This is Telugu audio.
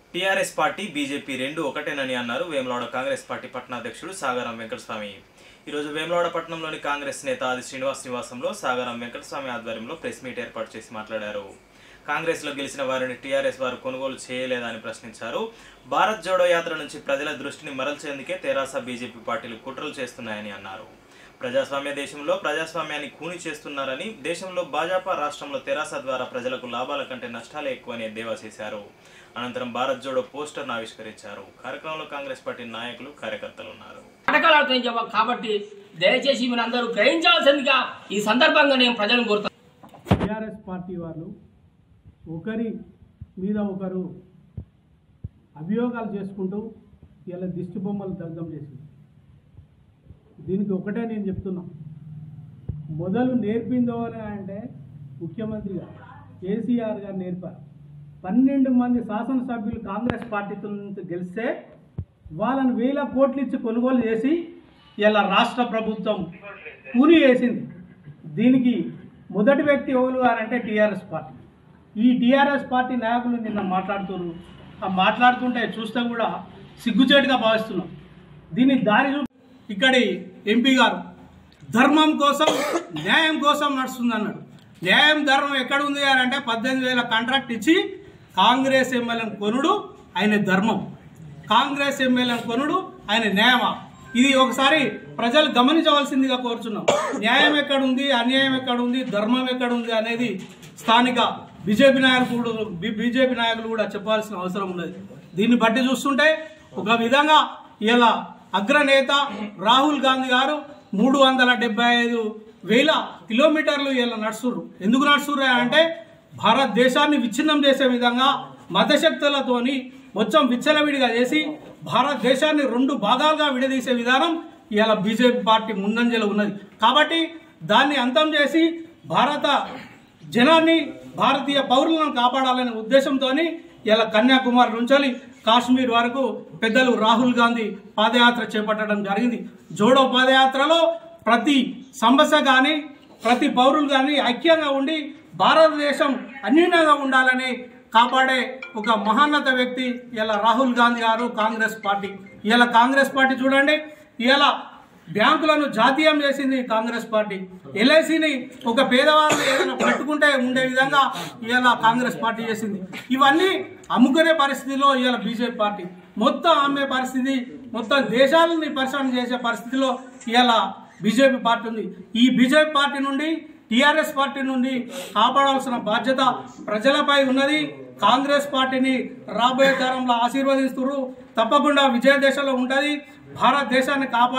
టీఆర్ఎస్ పార్టీ బీజేపీ రెండు ఒకటేనని అన్నారు వేములవాడ కాంగ్రెస్ పార్టీ పట్టణాధ్యక్షుడు సాగరం వెంకటస్వామి ఈరోజు వేములవాడ పట్టణంలోని కాంగ్రెస్ నేత ఆది శ్రీనివాస్ నివాసంలో సాగరం వెంకటస్వామి ఆధ్వర్యంలో ప్రెస్ మీట్ ఏర్పాటు చేసి మాట్లాడారు కాంగ్రెస్లో గెలిచిన వారిని టీఆర్ఎస్ వారు కొనుగోలు చేయలేదని ప్రశ్నించారు భారత్ జోడో యాత్ర నుంచి ప్రజల దృష్టిని మరల్చేందుకే తెరాస బీజేపీ పార్టీలు కుట్రలు చేస్తున్నాయని అన్నారు ప్రజాస్వామ్య దేశంలో ప్రజాస్వామ్యాన్ని కూని చేస్తున్నారని దేశంలో భాజపా రాష్ట్రంలో తెరాస ద్వారా ప్రజలకు లాభాల కంటే నష్టాలే ఎక్కువని ఎద్దేవా చేశారు అనంతరం భారత్ జోడో పోస్టర్ను ఆవిష్కరించారు కార్యక్రమంలో కాంగ్రెస్ పార్టీ నాయకులు కార్యకర్తలు ఉన్నారు నాటకాలు జవాబు కాబట్టి దయచేసి మీరందరూ గ్రహించాల్సిందిగా ఈ సందర్భంగా నేను ప్రజలను కోరుతాను టీఆర్ఎస్ పార్టీ వాళ్ళు ఒకరి మీద ఒకరు అభియోగాలు చేసుకుంటూ ఇలా దిష్టి బొమ్మలు దగ్ధం చేసింది దీనికి ఒకటే నేను చెప్తున్నా మొదలు నేర్పిందో అని అంటే ముఖ్యమంత్రిగా కేసీఆర్ గారు నేర్పారు పన్నెండు మంది శాసనసభ్యులు కాంగ్రెస్ పార్టీతో నుంచి గెలిస్తే వాళ్ళని వేల కోట్లు ఇచ్చి కొనుగోలు చేసి ఇలా రాష్ట్ర ప్రభుత్వం కూని వేసింది దీనికి మొదటి వ్యక్తి ఎవరు అని అంటే టీఆర్ఎస్ పార్టీ ఈ టీఆర్ఎస్ పార్టీ నాయకులు నిన్న మాట్లాడుతున్నారు ఆ మాట్లాడుతుంటే చూస్తే కూడా సిగ్గుచేటుగా భావిస్తున్నాం దీన్ని దారి చూ ఇక్కడి ఎంపీ గారు ధర్మం కోసం న్యాయం కోసం నడుస్తుంది అన్నాడు న్యాయం ధర్మం ఎక్కడ ఉంది అని అంటే పద్దెనిమిది వేల కాంట్రాక్ట్ ఇచ్చి కాంగ్రెస్ ఎమ్మెల్యేను కొనుడు ఆయన ధర్మం కాంగ్రెస్ ఎమ్మెల్యేను కొనుడు ఆయన న్యాయమా ఇది ఒకసారి ప్రజలు గమనించవలసిందిగా కోరుచున్నాం న్యాయం ఎక్కడుంది అన్యాయం ఎక్కడుంది ధర్మం ఎక్కడుంది అనేది స్థానిక బీజేపీ నాయకులు బీజేపీ నాయకులు కూడా చెప్పాల్సిన అవసరం ఉన్నది దీన్ని బట్టి చూస్తుంటే ఒక విధంగా ఇలా అగ్రనేత రాహుల్ గాంధీ గారు మూడు వందల డెబ్బై ఐదు వేల కిలోమీటర్లు ఇలా నడుస్తుర్రు ఎందుకు నడుస్తుర్రు అంటే భారతదేశాన్ని విచ్ఛిన్నం చేసే విధంగా మతశక్తులతోని మొత్తం విచ్చలవిడిగా చేసి భారతదేశాన్ని రెండు భాగాలుగా విడదీసే విధానం ఇవాళ బీజేపీ పార్టీ ముందంజలో ఉన్నది కాబట్టి దాన్ని అంతం చేసి భారత జనాన్ని భారతీయ పౌరులను కాపాడాలనే ఉద్దేశంతో ఇలా కన్యాకుమారి నుంచి కాశ్మీర్ వరకు పెద్దలు రాహుల్ గాంధీ పాదయాత్ర చేపట్టడం జరిగింది జోడో పాదయాత్రలో ప్రతి సమస్య కానీ ప్రతి పౌరులు కానీ ఐక్యంగా ఉండి భారతదేశం అన్యూనంగా ఉండాలని కాపాడే ఒక మహాన్నత వ్యక్తి ఇలా రాహుల్ గాంధీ గారు కాంగ్రెస్ పార్టీ ఇలా కాంగ్రెస్ పార్టీ చూడండి ఇలా బ్యాంకులను జాతీయం చేసింది కాంగ్రెస్ పార్టీ ఎల్ఐసిని ఒక పేదవాళ్ళు ఏదైనా పెట్టుకుంటే ఉండే విధంగా ఇవాళ కాంగ్రెస్ పార్టీ చేసింది ఇవన్నీ అమ్ముకునే పరిస్థితిలో ఇవాళ బీజేపీ పార్టీ మొత్తం అమ్మే పరిస్థితి మొత్తం దేశాలని పరిశ్రమ చేసే పరిస్థితిలో ఇవాళ బీజేపీ పార్టీ ఉంది ఈ బీజేపీ పార్టీ నుండి టీఆర్ఎస్ పార్టీ నుండి కాపాడాల్సిన బాధ్యత ప్రజలపై ఉన్నది కాంగ్రెస్ పార్టీని రాబోయే తరంలో ఆశీర్వదిస్తున్నారు తప్పకుండా విజయ దేశంలో ఉంటుంది భారతదేశాన్ని కాపాడు